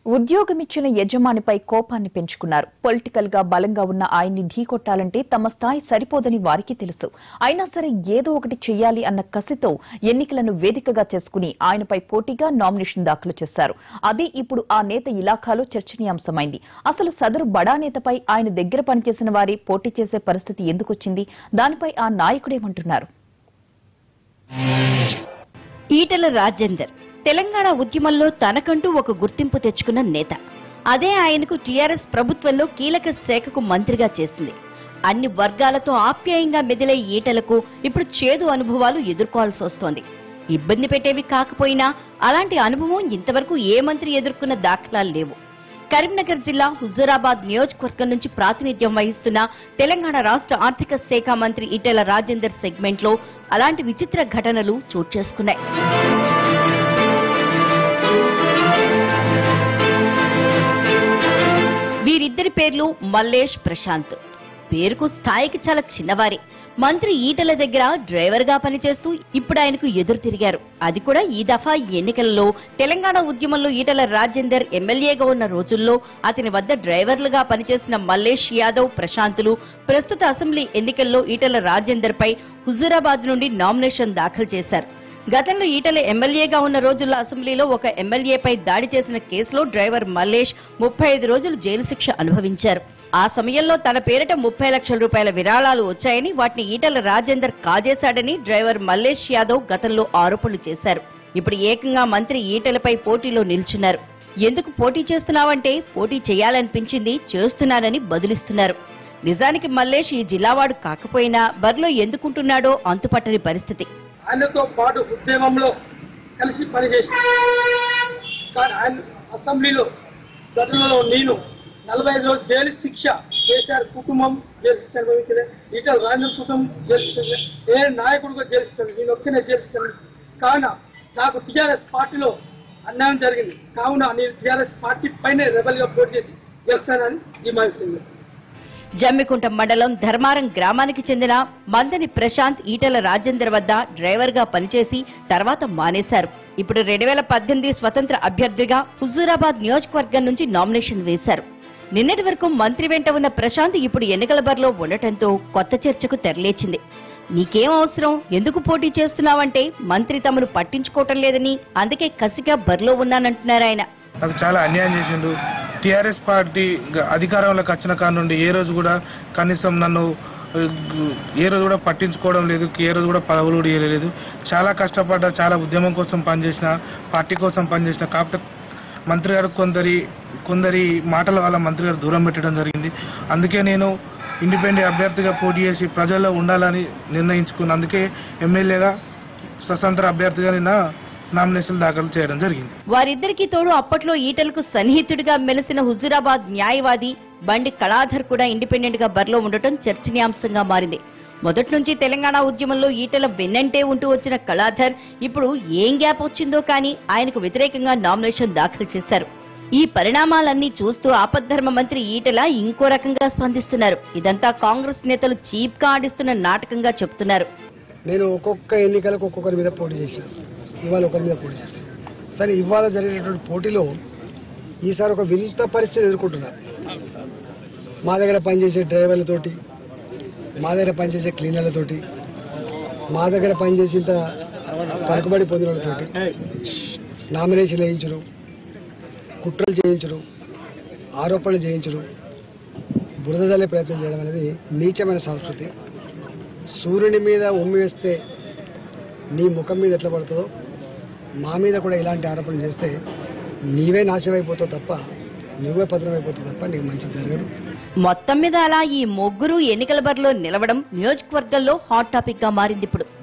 ఉద్యోగమిచ్చిన యజమానిపై కోపాన్ని పెంచుకున్నారు పొలిటికల్ గా బలంగా ఉన్న ఆయన్ని ఢీకొట్టాలంటే తమ స్థాయి సరిపోదని వారికి తెలుసు అయినా సరే ఏదో ఒకటి చెయ్యాలి అన్న కసితో ఎన్నికలను వేదికగా చేసుకుని ఆయనపై పోటీగా నామినేషన్ దాఖలు చేశారు అది ఇప్పుడు ఆ నేత ఇలాఖాలో చర్చనీయాంశమైంది అసలు సదరు బడా నేతపై ఆయన దగ్గర పనిచేసిన వారే పోటీ చేసే పరిస్థితి ఎందుకొచ్చింది దానిపై ఆ నాయకుడేమంటున్నారు ఈటల రాజేందర్ తెలంగాణ ఉద్యమంలో తనకంటూ ఒక గుర్తింపు తెచ్చుకున్న నేత అదే ఆయనకు టీఆర్ఎస్ ప్రభుత్వంలో కీలక శాఖకు మంత్రిగా చేసింది అన్ని వర్గాలతో ఆప్యాయంగా మెదిలే ఈటలకు ఇప్పుడు చేదు అనుభవాలు ఎదుర్కోవాల్సి వస్తోంది ఇబ్బంది పెట్టేవి కాకపోయినా అలాంటి అనుభవం ఇంతవరకు ఏ మంత్రి ఎదుర్కొన్న దాఖలాలు లేవు కరీంనగర్ జిల్లా హుజూరాబాద్ నియోజకవర్గం నుంచి ప్రాతినిధ్యం వహిస్తున్న తెలంగాణ రాష్ట్ర ఆర్థిక శాఖ మంత్రి ఈటెల రాజేందర్ సెగ్మెంట్ లో అలాంటి విచిత్ర ఘటనలు చోటు చేసుకున్నాయి వీరిద్దరి పేర్లు మల్లేష్ ప్రశాంత్ పేరుకు స్థాయికి చాలా చిన్నవారే మంత్రి ఈటల దగ్గర డ్రైవర్ గా పనిచేస్తూ ఇప్పుడు ఆయనకు ఎదురు తిరిగారు అది కూడా ఈ దఫా ఎన్నికల్లో తెలంగాణ ఉద్యమంలో ఈటల రాజేందర్ ఎమ్మెల్యేగా ఉన్న రోజుల్లో అతని వద్ద డ్రైవర్లుగా పనిచేసిన మల్లేష్ యాదవ్ ప్రశాంతులు ప్రస్తుత అసెంబ్లీ ఎన్నికల్లో ఈటల రాజేందర్ పై హుజూరాబాద్ నుండి నామినేషన్ దాఖలు చేశారు గతంలో ఈటల ఎమ్మెల్యేగా ఉన్న రోజుల్లో అసెంబ్లీలో ఒక ఎమ్మెల్యేపై దాడి చేసిన కేసులో డ్రైవర్ మల్లేష్ ముప్పై ఐదు రోజులు జైలు శిక్ష అనుభవించారు ఆ సమయంలో తన పేరిట ముప్పై లక్షల రూపాయల విరాళాలు వచ్చాయని వాటిని ఈటల రాజేందర్ కాజేశాడని డ్రైవర్ మల్లేష్ యాదవ్ గతంలో ఆరోపణలు చేశారు ఇప్పుడు ఏకంగా మంత్రి ఈటలపై పోటీలో నిల్చున్నారు ఎందుకు పోటీ చేస్తున్నావంటే పోటీ చేయాలనిపించింది చేస్తున్నానని బదులిస్తున్నారు నిజానికి మల్లేష్ ఈ జిల్లావాడు కాకపోయినా బరిలో ఎందుకుంటున్నాడో అంతుపట్టని పరిస్థితి ఆయనతో పాటు ఉద్యమంలో కలిసి పనిచేసి కానీ ఆయన అసెంబ్లీలో ఘటనలో నేను నలభై ఐదు రోజులు జైలు శిక్ష కేసీఆర్ కుటుంబం జైలు శిక్ష అనుభవించలే ఈటల రాజేంద్ర కుటుంబం జైలు శిక్ష అనుభవించలే. ఏ నాయకుడిగా జైలు శిక్ష అనుభవించలే. నేను ఒక్కనే జైలు శిక్ష అనుభవించలే. కావున నాకు టీఆర్ఎస్ పార్టీలో అన్యాయం జరిగింది కావున నేను టీఆర్ఎస్ పార్టీ పైనే రెబల్గా పోటీ చేసి గెలుస్తానని డిమాండ్ చేస్తున్నాను జమ్మికుంట మండలం ధర్మారం గ్రామానికి చెందిన మందని ప్రశాంత్ ఈటల రాజేందర్ వద్ద డ్రైవర్ గా పనిచేసి తర్వాత మానేశారు ఇప్పుడు రెండు వేల పద్దెనిమిది స్వతంత్ర అభ్యర్థిగా హుజూరాబాద్ నియోజకవర్గం నుంచి నామినేషన్ వేశారు నిన్నటి వరకు మంత్రి వెంట ఉన్న ప్రశాంత్ ఇప్పుడు ఎన్నికల బరిలో ఉండటంతో కొత్త చర్చకు తెరలేచింది నీకేం అవసరం ఎందుకు పోటీ చేస్తున్నావంటే మంత్రి తమను పట్టించుకోవటం లేదని అందుకే కసిగా బరిలో ఉన్నానంటున్నారు ఆయన నాకు చాలా అన్యాయం చేసిండు టిఆర్ఎస్ పార్టీ గ- అధికారంలోకి వచ్చిన కాడ నుండి ఏ రోజు కూడా కనీసం నన్ను ఆ, గు- ఏ రోజు కూడా పట్టించుకోవడం లేదు ఏ రోజు కూడా పదవులు కూడా ఇవ్వలేదు చాలా కష్టపడ్డా చాలా ఉద్యమం కోసం పనిచేసిన పార్టీ కోసం పనిచేసిన కాకపోతే మంత్రి గారు కొందరి కొందరి మాటల వల్ల మంత్రి గారు దూరం పెట్టడం జరిగింది అందుకే నేను ఇండిపెండెంట్ అభ్యర్థిగా పోటీ చేసి ప్రజల్లో ఉండాలని నిర్ణయించుకున్న అందుకే ఎమ్మెల్యేగా స్వతంత్ర అభ్యర్థిగా నిన్న నామినేషన్ దాఖలు చేయడం జరిగింది వారిద్దరికీ తోడు అప్పట్లో ఈటలకు సన్నిహితుడిగా మెలిసిన హుజూరాబాద్ న్యాయవాది బండి కళాధర్ కూడా ఇండిపెండెంట్ గా బరిలో ఉండటం చర్చనీయాంశంగా మారింది మొదటి నుంచి తెలంగాణ ఉద్యమంలో ఈటల వెన్నంటే ఉంటూ వచ్చిన కళాధర్ ఇప్పుడు ఏం గ్యాప్ వచ్చిందో కానీ ఆయనకు వ్యతిరేకంగా నామినేషన్ దాఖలు చేశారు ఈ పరిణామాలన్నీ చూస్తూ ఆపద్ధర్మ మంత్రి ఈటల ఇంకో రకంగా స్పందిస్తున్నారు ఇదంతా కాంగ్రెస్ నేతలు చీప్ గా ఆడిస్తున్న నాటకంగా చెప్తున్నారు నేను ఒక్కొక్క ఎన్నికలకు ఒక్కొక్కరి మీద పోటీ చేశాను ఇవాళ ఒకరి మీద పోటీ చేస్తాను సరే ఇవాళ జరిగినటువంటి పోటీలో ఈసారి ఒక వింత పరిస్థితి ఎదుర్కొంటున్నారు మా దగ్గర పనిచేసే డ్రైవర్లతోటి మా దగ్గర పనిచేసే క్లీనర్లతోటి మా దగ్గర పనిచేసేంత పలుకుబడి పొందిన వాళ్ళతోటి నామినేషన్ వేయించరు కుట్రలు చేయించరు ఆరోపణలు చేయించరు బురద జల్లే ప్రయత్నం చేయడం అనేది నీచమైన సంస్కృతి సూర్యుని మీద ఉమ్మి వేస్తే నీ ముఖం మీద ఎట్లా పడుతుందో మా మీద కూడా ఇలాంటి ఆరోపణలు చేస్తే నీవే నాశనం అయిపోతావు తప్ప నువ్వే పతనం అయిపోతావు తప్ప నీకు మంచి జరగదు మొత్తం మీద అలా ఈ ముగ్గురు ఎన్నికల బరిలో నిలవడం నియోజకవర్గంలో హాట్ టాపిక్ గా మారింది ఇప్పుడు